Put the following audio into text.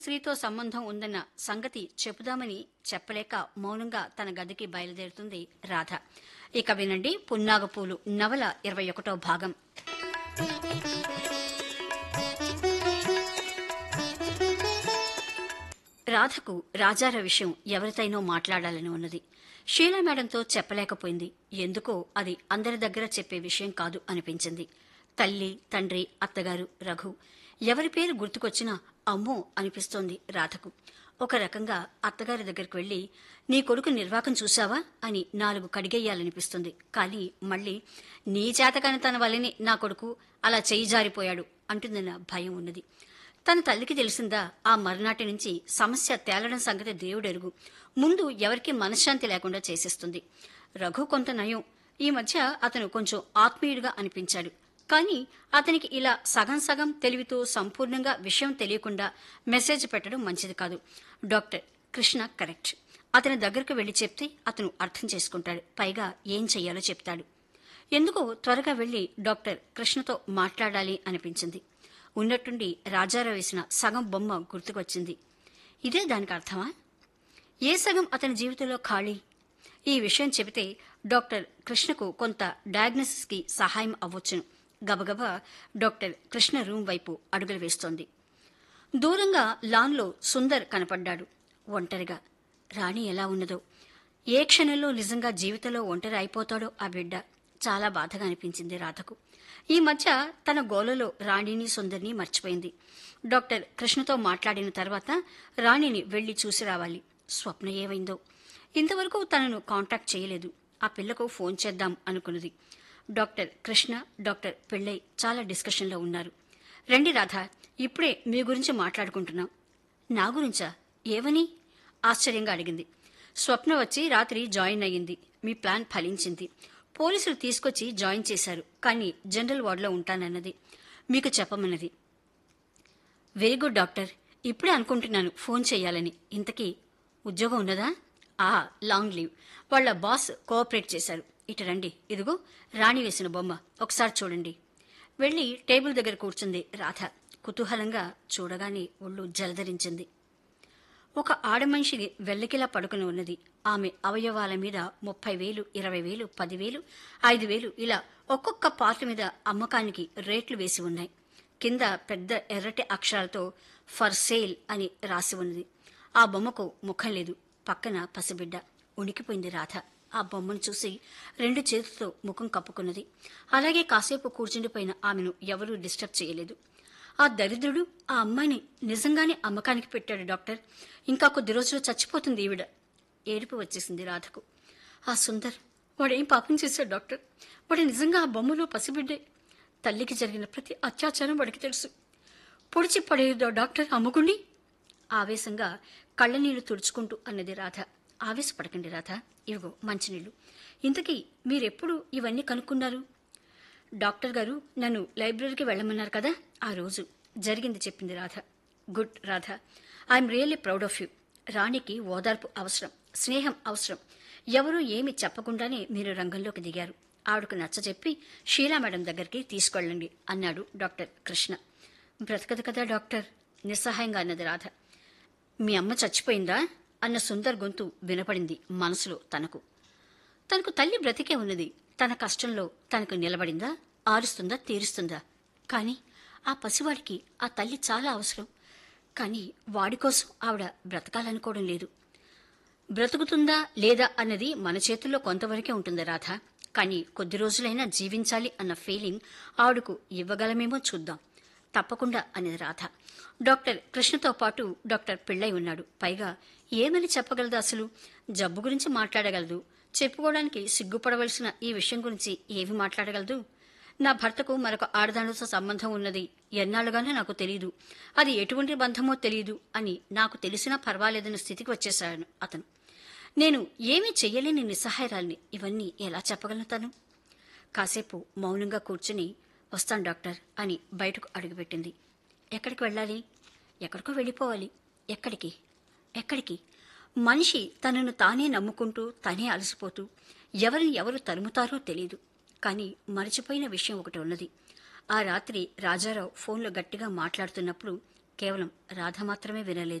స్త్రీతో సంబంధం ఉందన్న సంగతి చెబుదామని చెప్పలేక మౌనంగా తన గదికి బయలుదేరుతుంది రాధ ఇక వినండి పున్నాగపూలు నవల ఇరవై ఒకటో భాగం రాధకు రాజార విషయం ఎవరితైనో మాట్లాడాలని ఉన్నది షీలా మేడంతో చెప్పలేకపోయింది ఎందుకో అది అందరి దగ్గర చెప్పే విషయం కాదు అనిపించింది తల్లి తండ్రి అత్తగారు రఘు ఎవరి పేరు గుర్తుకొచ్చినా అమ్మో అనిపిస్తోంది రాధకు ఒక రకంగా అత్తగారి దగ్గరికి వెళ్లి నీ కొడుకు నిర్వాకం చూశావా అని నాలుగు కడిగేయాలనిపిస్తుంది కానీ మళ్ళీ నీ చేతకాని తన వల్లనే నా కొడుకు అలా చేయి జారిపోయాడు అంటుందన్న భయం ఉన్నది తన తల్లికి తెలిసిందా ఆ మర్నాటి నుంచి సమస్య తేలడం సంగతి దేవుడెరుగు ముందు ఎవరికీ మనశ్శాంతి లేకుండా చేసేస్తుంది రఘు కొంత నయం ఈ మధ్య అతను కొంచెం ఆత్మీయుడిగా అనిపించాడు కానీ అతనికి ఇలా సగం సగం తెలివితో సంపూర్ణంగా విషయం తెలియకుండా మెసేజ్ పెట్టడం మంచిది కాదు డాక్టర్ కృష్ణ కరెక్ట్ అతని దగ్గరకు వెళ్లి చెప్తే అతను అర్థం చేసుకుంటాడు పైగా ఏం చెయ్యాలో చెప్తాడు ఎందుకో త్వరగా వెళ్లి డాక్టర్ కృష్ణతో మాట్లాడాలి అనిపించింది ఉన్నట్టుండి రాజారావు వేసిన సగం బొమ్మ గుర్తుకొచ్చింది ఇదే దానికి అర్థమా ఏ సగం అతని జీవితంలో ఖాళీ ఈ విషయం చెబితే డాక్టర్ కృష్ణకు కొంత డయాగ్నోసిస్కి సహాయం అవ్వొచ్చును గబగబా డాక్టర్ కృష్ణ రూమ్ వైపు అడుగులు వేస్తోంది దూరంగా లాన్లో సుందర్ కనపడ్డాడు ఒంటరిగా రాణి ఎలా ఉన్నదో ఏ క్షణంలో నిజంగా జీవితంలో ఒంటరి అయిపోతాడో ఆ బిడ్డ చాలా బాధగా అనిపించింది రాధకు ఈ మధ్య తన గోలలో రాణిని సుందర్ని మర్చిపోయింది డాక్టర్ కృష్ణతో మాట్లాడిన తర్వాత రాణిని వెళ్లి చూసి రావాలి స్వప్న ఏమైందో ఇంతవరకు తనను కాంటాక్ట్ చేయలేదు ఆ పిల్లకు ఫోన్ చేద్దాం అనుకున్నది డాక్టర్ కృష్ణ డాక్టర్ పిళ్ళై చాలా డిస్కషన్లో ఉన్నారు రండి రాధ ఇప్పుడే మీ గురించి మాట్లాడుకుంటున్నాం నా గురించా ఏవని ఆశ్చర్యంగా అడిగింది స్వప్న వచ్చి రాత్రి జాయిన్ అయ్యింది మీ ప్లాన్ ఫలించింది పోలీసులు తీసుకొచ్చి జాయిన్ చేశారు కానీ జనరల్ వార్డులో ఉంటానన్నది మీకు చెప్పమన్నది వెరీ గుడ్ డాక్టర్ ఇప్పుడే అనుకుంటున్నాను ఫోన్ చేయాలని ఇంతకీ ఉద్యోగం ఉన్నదా ఆ లాంగ్ లీవ్ వాళ్ళ బాస్ కోఆపరేట్ చేశారు ఇటు రండి ఇదిగో రాణి వేసిన బొమ్మ ఒకసారి చూడండి వెళ్ళి టేబుల్ దగ్గర కూర్చుంది రాధ కుతూహలంగా చూడగానే ఒళ్ళు జలధరించింది ఒక ఆడమనిషి వెల్లకిలా పడుకుని ఉన్నది ఆమె అవయవాల మీద ముప్పై వేలు ఇరవై వేలు పదివేలు ఐదు వేలు ఇలా ఒక్కొక్క పార్ట్ మీద అమ్మకానికి రేట్లు వేసి ఉన్నాయి కింద పెద్ద ఎర్రటి అక్షరాలతో ఫర్ సేల్ అని రాసి ఉన్నది ఆ బొమ్మకు ముఖం లేదు పక్కన పసిబిడ్డ ఉనికిపోయింది రాధ ఆ బొమ్మను చూసి రెండు చేతులతో ముఖం కప్పుకున్నది అలాగే కాసేపు కూర్చుండిపోయిన ఆమెను ఎవరూ డిస్టర్బ్ చేయలేదు ఆ దరిద్రుడు ఆ అమ్మాయిని నిజంగానే అమ్మకానికి పెట్టాడు డాక్టర్ ఇంకా కొద్ది రోజులు చచ్చిపోతుంది ఈవిడ ఏడుపు వచ్చేసింది రాధకు ఆ సుందర్ వాడేం పాపం చేశాడు డాక్టర్ వాడు నిజంగా ఆ బొమ్మలో పసిబిడ్డే తల్లికి జరిగిన ప్రతి అత్యాచారం వాడికి తెలుసు పొడిచి పడేదో డాక్టర్ అమ్ముకుండి ఆవేశంగా కళ్ళనీళ్లు తుడుచుకుంటూ అన్నది రాధ ఆవేశపడకండి రాధ ఇవిగో మంచినీళ్లు ఇంతకీ మీరెప్పుడు ఇవన్నీ కనుక్కున్నారు డాక్టర్ గారు నన్ను లైబ్రరీకి వెళ్ళమన్నారు కదా ఆ రోజు జరిగింది చెప్పింది Radha good Radha I'm really proud of you రాణికి ఓదార్పు అవసరం స్నేహం అవసరం ఎవరూ ఏమి చెప్పకుండానే మీరు రంగంలోకి దిగారు ఆవిడకు నచ్చజెప్పి షీలా మేడం దగ్గరికి తీసుకెళ్ళండి అన్నాడు డాక్టర్ కృష్ణ బ్రతకదు కదా డాక్టర్ నిస్సహాయంగా అన్నది రాధ మీ అమ్మ చచ్చిపోయిందా అన్న సుందర్ గొంతు వినపడింది మనసులో తనకు తనకు తల్లి బ్రతికే ఉన్నది తన కష్టంలో తనకు నిలబడిందా ఆరుస్తుందా తీరుస్తుందా కానీ ఆ పసివాడికి ఆ తల్లి చాలా అవసరం కానీ వాడి కోసం ఆవిడ బ్రతకాలనుకోవడం లేదు బ్రతుకుతుందా లేదా అన్నది మన చేతుల్లో కొంతవరకే ఉంటుంది రాధ కానీ కొద్ది రోజులైనా జీవించాలి అన్న ఫీలింగ్ ఆవిడకు ఇవ్వగలమేమో చూద్దాం తప్పకుండా అనేది రాధ డాక్టర్ కృష్ణతో పాటు డాక్టర్ పిళ్ళై ఉన్నాడు పైగా ఏమని చెప్పగలదు అసలు జబ్బు గురించి మాట్లాడగలదు చెప్పుకోవడానికి సిగ్గుపడవలసిన ఈ విషయం గురించి ఏమి మాట్లాడగలదు నా భర్తకు మరొక ఆడదానితో సంబంధం ఉన్నది ఎన్నాళ్ళుగానో నాకు తెలియదు అది ఎటువంటి బంధమో తెలియదు అని నాకు తెలిసినా పర్వాలేదన్న స్థితికి వచ్చేశాను అతను నేను ఏమీ చెయ్యలేని నిస్సహాయరాల్ని ఇవన్నీ ఎలా చెప్పగలను తను కాసేపు మౌనంగా కూర్చుని వస్తాను డాక్టర్ అని బయటకు అడుగుపెట్టింది ఎక్కడికి వెళ్ళాలి ఎక్కడికో వెళ్ళిపోవాలి ఎక్కడికి ఎక్కడికి మనిషి తనను తానే నమ్ముకుంటూ తనే అలసిపోతూ ఎవరిని ఎవరు తరుముతారో తెలియదు కానీ మరచిపోయిన విషయం ఒకటి ఉన్నది ఆ రాత్రి రాజారావు ఫోన్లో గట్టిగా మాట్లాడుతున్నప్పుడు కేవలం రాధ మాత్రమే వినలేదు